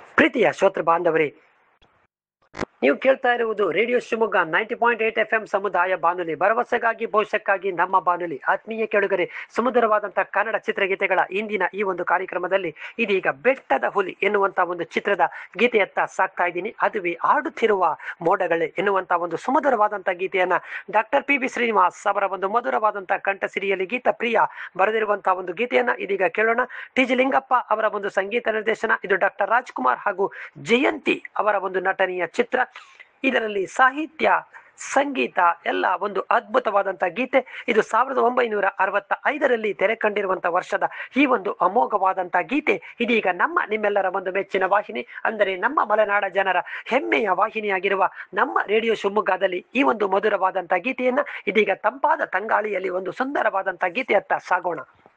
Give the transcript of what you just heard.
ಪ್ರೀತಿಯ ಶ್ರೋತೃ ಬಾಂಧವರೇ ನೀವು ಕೇಳ್ತಾ ಇರುವುದು radio Shivamogga ninety point eight F M ಸಮುದಾಯ ಬಾನುಲಿ ಭರವಸೆಗಾಗಿ ಭವಿಷ್ಯಕ್ಕಾಗಿ ನಮ್ಮ ಬಾನುಲಿ ಆತ್ಮೀಯ ಕೆಳುಗರೆ ಸುಮಧುರವಾದಂತಹ ಕನ್ನಡ ಚಿತ್ರಗೀತೆಗಳ ಇಂದಿನ ಈ ಒಂದು ಕಾರ್ಯಕ್ರಮದಲ್ಲಿ ಇದೀಗ ಬೆಟ್ಟದ ಹುಲಿ ಎನ್ನುವಂತ ಒಂದು ಚಿತ್ರದ ಗೀತೆಯತ್ತ ಸಾಕ್ತಾ ಇದ್ದೀನಿ ಅದುವೇ ಆಡುತ್ತಿರುವ ಮೋಡಗಳೇ ಎನ್ನುವಂತ ಒಂದು ಸುಮಧುರವಾದಂತಹ ಗೀತೆಯನ್ನ ಡಾಕ್ಟರ್ ಪಿ ಬಿ ಶ್ರೀನಿವಾಸ್ ಅವರ ಒಂದು ಮಧುರವಾದಂತಹ ಕಂಠಸಿರಿಯಲ್ಲಿ ಗೀತ ಪ್ರಿಯ ಬರೆದಿರುವಂತಹ ಒಂದು ಗೀತೆಯನ್ನ ಇದೀಗ ಕೇಳೋಣ ಟಿ ಜಿ ಲಿಂಗಪ್ಪ ಅವರ ಒಂದು ಸಂಗೀತ ನಿರ್ದೇಶನ ಇದು ಡಾಕ್ಟರ್ ರಾಜ್ಕುಮಾರ್ ಹಾಗೂ ಜಯಂತಿ ಅವರ ಒಂದು ನಟನೆಯ ಚಿತ್ರ ಇದರಲ್ಲಿ ಸಾಹಿತ್ಯ ಸಂಗೀತ ಎಲ್ಲ ಒಂದು ಅದ್ಭುತವಾದಂತಹ ಗೀತೆ ಇದು ಸಾವಿರದ ಒಂಬೈನೂರ ಅರವತ್ತ ಐದರಲ್ಲಿ ತೆರೆ ಕಂಡಿರುವಂತಹ ವರ್ಷದ ಈ ಒಂದು ಅಮೋಘವಾದಂತಹ ಗೀತೆ ಇದೀಗ ನಮ್ಮ ನಿಮ್ಮೆಲ್ಲರ ಒಂದು ಮೆಚ್ಚಿನ ವಾಹಿನಿ ಅಂದರೆ ನಮ್ಮ ಮಲೆನಾಡ ಜನರ ಹೆಮ್ಮೆಯ ವಾಹಿನಿಯಾಗಿರುವ ನಮ್ಮ ರೇಡಿಯೋ ಶಿವಮೊಗ್ಗದಲ್ಲಿ ಈ ಒಂದು ಮಧುರವಾದಂತಹ ಗೀತೆಯನ್ನ ಇದೀಗ ತಂಪಾದ ತಂಗಾಳಿಯಲ್ಲಿ ಒಂದು ಸುಂದರವಾದಂತಹ ಗೀತೆಯತ್ತ ಸಾಗೋಣ